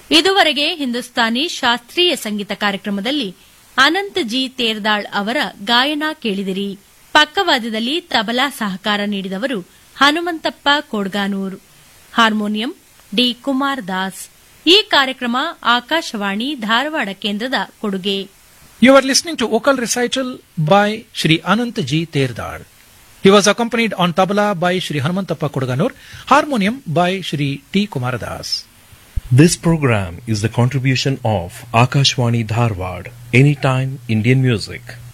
ಇದುವರೆಗೆ ಹಿಂದೂಸ್ತಾನಿ ಶಾಸ್ತ್ರೀಯ ಸಂಗೀತ ಕಾರ್ಯಕ್ರಮದಲ್ಲಿ ಅನಂತ್ ಜಿ ತೇರ್ದಾಳ್ ಅವರ ಗಾಯನ ಕೇಳಿದಿರಿ ಪಕ್ಕವಾದ್ಯದಲ್ಲಿ ತಬಲಾ ಸಹಕಾರ ನೀಡಿದವರು ಹನುಮಂತಪ್ಪ ಕೋಡ್ಗಾನೂರ್ ಹಾರ್ಮೋನಿಯಂ ಡಿ ಕುಮಾರ್ ದಾಸ್ ಈ ಕಾರ್ಯಕ್ರಮ ಆಕಾಶವಾಣಿ ಧಾರವಾಡ ಕೇಂದ್ರದ ಕೊಡುಗೆ You are listening to vocal recital by Shri Anant G. Terdar. He was accompanied on tabla by Shri Hanumantappa Kodaganur, harmonium by Shri T. Kumaradas. This program is the contribution of Akashwani Dharwad, Anytime Indian Music.